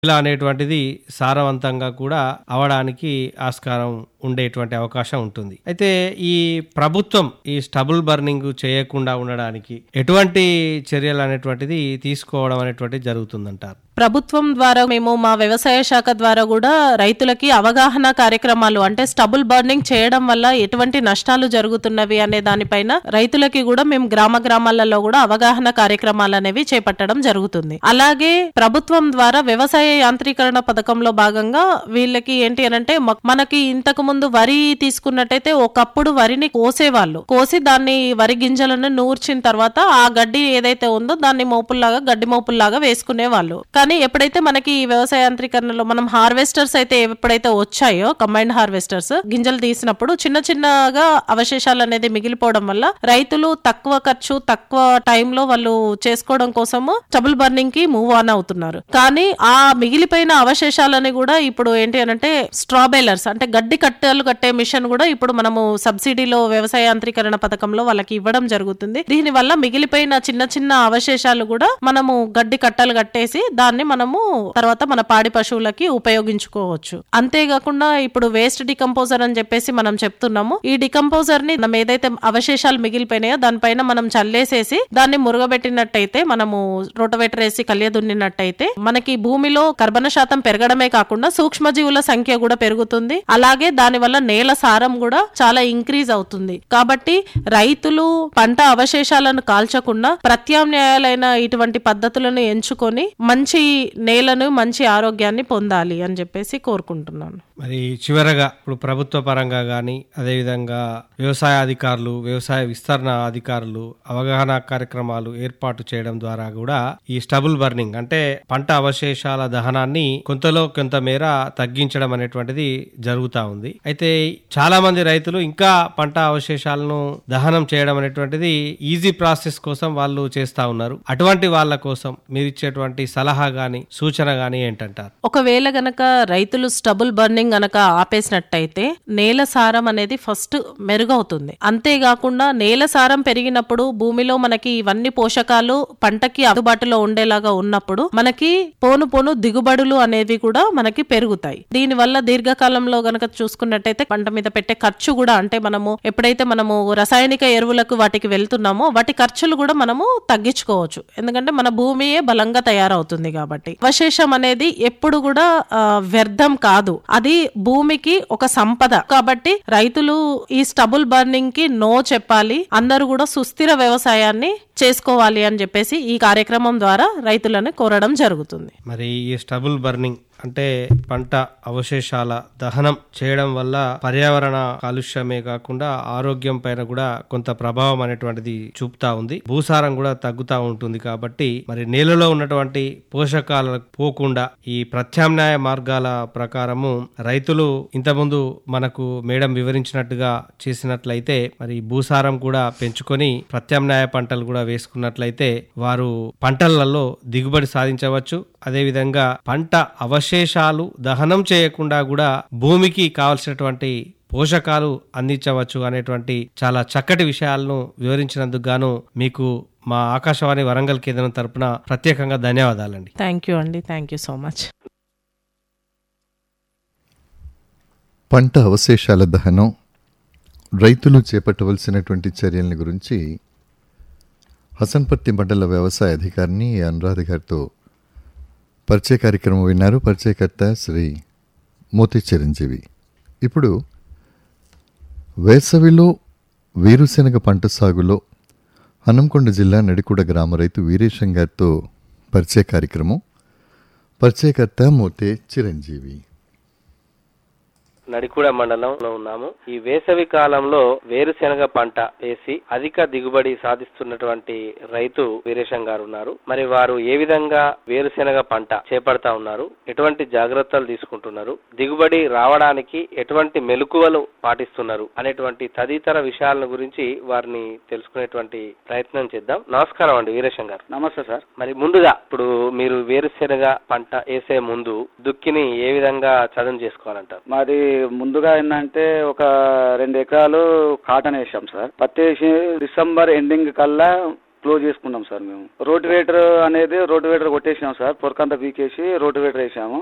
ఇలా అనేటువంటిది సారవంతంగా కూడా అవడానికి ఆస్కారం ఉండేటువంటి అవకాశం ఉంటుంది అయితే ఈ ప్రభుత్వం ఈ స్టబుల్ బర్నింగ్ చేయకుండా ఉండడానికి ఎటువంటి చర్యలు అనేటువంటిది తీసుకోవడం అనేటువంటిది జరుగుతుందంటారు ప్రభుత్వం ద్వారా మేము మా వ్యవసాయ శాఖ ద్వారా కూడా రైతులకి అవగాహన కార్యక్రమాలు అంటే స్టబుల్ బర్నింగ్ చేయడం వల్ల ఎటువంటి నష్టాలు జరుగుతున్నవి అనే దానిపైన రైతులకి కూడా మేము గ్రామ గ్రామాలలో కూడా అవగాహన కార్యక్రమాలు అనేవి చేపట్టడం జరుగుతుంది అలాగే ప్రభుత్వం ద్వారా వ్యవసాయ యాంత్రీకరణ పథకంలో భాగంగా వీళ్ళకి ఏంటి అనంటే మ- మనకి ఇంతకు ముందు వరి తీసుకున్నట్టయితే ఒకప్పుడు వరిని కోసేవాళ్ళు కోసి దాన్ని వరి గింజలను నూర్చిన తర్వాత ఆ గడ్డి ఏదైతే ఉందో దాన్ని మోపుల్లాగా గడ్డి మోపుల్లాగా వేసుకునే వాళ్ళు కానీ ఎప్పుడైతే మనకి ఈ వ్యవసాయ యాంత్రీకరణలో మనం హార్వెస్టర్స్ అయితే ఎప్పుడైతే వచ్చాయో కంబైన్డ్ హార్వెస్టర్స్ గింజలు తీసినప్పుడు చిన్న చిన్నగా అవశేషాలు అనేది మిగిలిపోవడం వల్ల రైతులు తక్కువ ఖర్చు తక్కువ టైంలో వాళ్ళు చేసుకోవడం కోసము స్టబుల్ బర్నింగ్ కి మూవ్ ఆన్ అవుతున్నారు కానీ ఆ మిగిలిపోయిన అవశేషాలని కూడా ఇప్పుడు ఏంటి అనంటే స్ట్రాబెలర్స్ అంటే గడ్డి కట్టెలు కట్టే మిషన్ కూడా ఇప్పుడు మనము సబ్సిడీలో వ్యవసాయ యాంత్రీకరణ పథకంలో వాళ్ళకి ఇవ్వడం జరుగుతుంది దీని వల్ల మిగిలిపోయిన చిన్న చిన్న అవశేషాలు కూడా మనము గడ్డి కట్టలు కట్టేసి దాన్ని మనము తర్వాత మన పాడి పశువులకి ఉపయోగించుకోవచ్చు అంతేకాకుండా ఇప్పుడు వేస్ట్ డికంపోజర్ అని చెప్పేసి మనం చెప్తున్నాము ఈ డికంపోజర్ ని మనం ఏదైతే అవశేషాలు మిగిలిపోయినాయో దానిపైన మనం చల్లేసేసి దాన్ని మురుగబెట్టినట్టయితే మనము రోటవేటర్ వేసి కలియ దున్నినట్టయితే మనకి భూమిలో కర్బన శాతం పెరగడమే కాకుండా సూక్ష్మజీవుల సంఖ్య కూడా పెరుగుతుంది అలాగే దాని వల్ల నేల సారం కూడా చాలా ఇంక్రీజ్ అవుతుంది కాబట్టి రైతులు పంట అవశేషాలను కాల్చకుండా ప్రత్యామ్నాయాలైన ఇటువంటి పద్ధతులను ఎంచుకొని మంచి నేలను మంచి ఆరోగ్యాన్ని పొందాలి అని చెప్పేసి కోరుకుంటున్నాను మరి చివరగా ఇప్పుడు ప్రభుత్వ పరంగా కానీ అదేవిధంగా వ్యవసాయ అధికారులు వ్యవసాయ విస్తరణ అధికారులు అవగాహన కార్యక్రమాలు ఏర్పాటు చేయడం ద్వారా కూడా ఈ స్టబుల్ బర్నింగ్ అంటే పంట అవశేషాల దహనాన్ని కొంతలో కొంత మేర తగ్గించడం అనేటువంటిది జరుగుతా ఉంది అయితే చాలా మంది రైతులు ఇంకా పంట అవశేషాలను దహనం చేయడం అనేటువంటిది ఈజీ ప్రాసెస్ కోసం వాళ్ళు చేస్తా ఉన్నారు అటువంటి వాళ్ళ కోసం మీరు ఇచ్చేటువంటి సలహా గాని సూచన గాని ఏంటంటారు ఒకవేళ గనక రైతులు స్టబుల్ బర్నింగ్ గనక ఆపేసినట్టయితే నేల సారం అనేది ఫస్ట్ మెరుగవుతుంది అంతేకాకుండా నేల సారం పెరిగినప్పుడు భూమిలో మనకి ఇవన్నీ పోషకాలు పంటకి అందుబాటులో ఉండేలాగా ఉన్నప్పుడు మనకి పోను పోను దిగుబడులు అనేవి కూడా మనకి పెరుగుతాయి దీని వల్ల దీర్ఘకాలంలో గనక చూసుకున్నట్టయితే పంట మీద పెట్టే ఖర్చు కూడా అంటే మనము ఎప్పుడైతే మనము రసాయనిక ఎరువులకు వాటికి వెళ్తున్నామో వాటి ఖర్చులు కూడా మనము తగ్గించుకోవచ్చు ఎందుకంటే మన భూమియే బలంగా తయారవుతుంది కాబట్టి అవశేషం అనేది ఎప్పుడు కూడా ఆ, వ్యర్థం కాదు అది భూమికి ఒక సంపద కాబట్టి రైతులు ఈ స్టబుల్ బర్నింగ్ కి నో చెప్పాలి అందరూ కూడా సుస్థిర వ్యవసాయాన్ని చేసుకోవాలి అని చెప్పేసి ఈ కార్యక్రమం ద్వారా రైతులను కోరడం జరుగుతుంది మరి ఈ స్టబుల్ బర్నింగ్ అంటే పంట అవశేషాల దహనం చేయడం వల్ల పర్యావరణ కాలుష్యమే కాకుండా ఆరోగ్యం పైన కూడా కొంత ప్రభావం అనేటువంటిది చూపుతా ఉంది భూసారం కూడా తగ్గుతా ఉంటుంది కాబట్టి మరి నేలలో ఉన్నటువంటి పోషకాలకు పోకుండా ఈ ప్రత్యామ్నాయ మార్గాల ప్రకారము రైతులు ఇంతకుముందు మనకు మేడం వివరించినట్టుగా చేసినట్లయితే మరి భూసారం కూడా పెంచుకొని ప్రత్యామ్నాయ పంటలు కూడా వేసుకున్నట్లయితే వారు పంటలలో దిగుబడి సాధించవచ్చు అదేవిధంగా పంట అవశేషాలు దహనం చేయకుండా కూడా భూమికి కావలసినటువంటి పోషకాలు అందించవచ్చు అనేటువంటి చాలా చక్కటి విషయాలను వివరించినందుకు గాను మీకు మా ఆకాశవాణి వరంగల్ కేంద్రం తరపున ప్రత్యేకంగా ధన్యవాదాలండి థ్యాంక్ యూ అండి థ్యాంక్ యూ సో మచ్ పంట అవశేషాల దహనం రైతులు చేపట్టవలసినటువంటి చర్యల గురించి హసన్పర్తి మండల వ్యవసాయ అధికారిని అనురాధ గారితో పరిచయ కార్యక్రమం విన్నారు పరిచయకర్త శ్రీ మోతి చిరంజీవి ఇప్పుడు వేసవిలో వేరుశెనగ పంట సాగులో హనంకొండ జిల్లా నడికూడ గ్రామ రైతు వీరేశం గారితో పరిచయ కార్యక్రమం పరిచయకర్త మోతే చిరంజీవి నడికూడ మండలంలో ఉన్నాము ఈ వేసవి కాలంలో వేరుశెనగ పంట వేసి అధిక దిగుబడి సాధిస్తున్నటువంటి రైతు వీరేశం గారు ఉన్నారు మరి వారు ఏ విధంగా వేరుశెనగ పంట చేపడతా ఉన్నారు ఎటువంటి జాగ్రత్తలు తీసుకుంటున్నారు దిగుబడి రావడానికి ఎటువంటి మెలకువలు పాటిస్తున్నారు అనేటువంటి తదితర విషయాల గురించి వారిని తెలుసుకునేటువంటి ప్రయత్నం చేద్దాం నమస్కారం అండి వీరేశం గారు నమస్తే సార్ మరి ముందుగా ఇప్పుడు మీరు వేరుశెనగ పంట వేసే ముందు దుక్కిని ఏ విధంగా చదును చేసుకోవాలంటారు మాది ముందుగా ఏంటంటే ఒక రెండు ఎకరాలు కాటన్ వేసాం సార్ పత్తి వేసి డిసెంబర్ ఎండింగ్ కల్లా క్లోజ్ చేసుకున్నాం సార్ మేము రోటివేటర్ అనేది రోటివేటర్ కొట్టేసినాం సార్ పొరకంతా పీకేసి రోటివేటర్ వేసాము